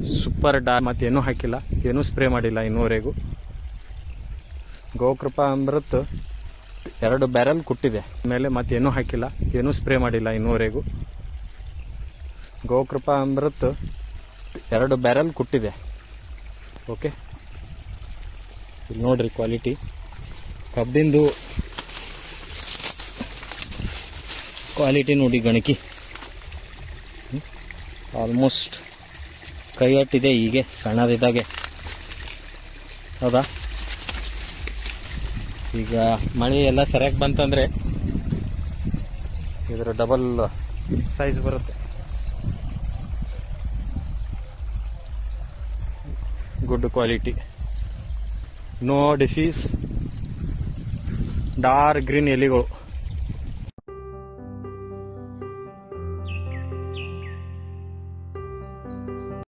super ಡಾ ಮತ್ತೇನೂ ಹಾಕಿಲ್ಲ ಏನೂ ಸ್ಪ್ರೇ ಮಾಡಿಲ್ಲ ಇನ್ನೂವರೆಗೂ ಗೋಕೃಪಾ ಅಮೃತ್ ಎರಡು ಬ್ಯಾರಲ್ ಕುಟ್ಟಿದೆ ಮೇಲೆ ಮತ್ತೇನೂ ಹಾಕಿಲ್ಲ ಏನೂ ಸ್ಪ್ರೇ ಮಾಡಿಲ್ಲ ಇನ್ನೂವರೆಗೂ ಗೋಕೃಪಾ ಅಮೃತ್ ಎರಡು ಬ್ಯಾರಲ್ ಕುಟ್ಟಿದೆ ಓಕೆ ಇಲ್ಲಿ ನೋಡ್ರಿ ಕ್ವಾಲಿಟಿ ಕಬ್ಬಿಂದು ಕ್ವಾಲಿಟಿ ನೋಡಿ ಗಣಕಿ ಆಲ್ಮೋಸ್ಟ್ ಕೈ ಅಟ್ಟಿದೆ ಹೀಗೆ ಸಣ್ಣದಿದ್ದಾಗೆ ಹೌದಾ ಈಗ ಮಳೆ ಎಲ್ಲ ಸರಿಯಾಗಿ ಬಂತಂದ್ರೆ ಇದರ ಡಬಲ್ ಸೈಜ್ ಬರುತ್ತೆ good quality no disease dark green ಎಲೆಗಳು